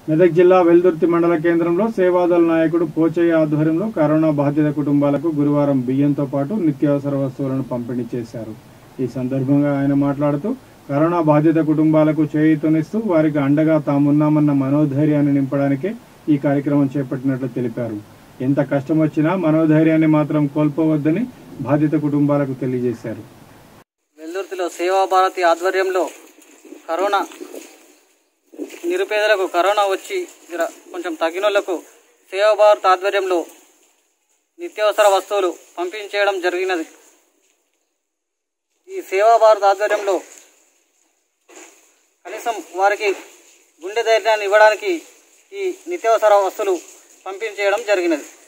మెదక్ జిల్లా వెల్దుర్తి మండల కేంద్రంలో సేవాదళ నాయకుడు పోచయ్య ఆధ్వర్యంలో కరోనా బాధిత కుటుంబాలకు గురువారం బియ్యంతో పాటు నిత్యావసర వస్తువులను పంపిణీ చేశారు ఈ సందర్భంగా ఆయన మాట్లాడుతూ కరోనా బాధిత కుటుంబాలకు చేయూతనిస్తూ వారికి అండగా తామున్నామన్న మనోధైర్యాన్ని నింపడానికే ఈ కార్యక్రమం చేపట్టినట్లు తెలిపారు ఎంత కష్టం వచ్చినా మనోధైర్యాన్ని మాత్రం కోల్పోవద్దని బాధిత కుటుంబాలకు తెలియజేశారు వెల్దుర్తిలో సేవా భారతి ఆధ్వర్యంలో కరోనా నిరుపేదలకు కరోనా వచ్చి జర కొంచెం తగ్గినోళ్లకు సేవా భారత్ ఆధ్వర్యంలో నిత్యావసర వస్తువులు పంపిణీ చేయడం జరిగినది ఈ సేవా భారత్ ఆధ్వర్యంలో కనీసం వారికి గుండె ధైర్యాన్ని ఇవ్వడానికి ఈ నిత్యావసర వస్తువులు పంపిణీ చేయడం జరిగినది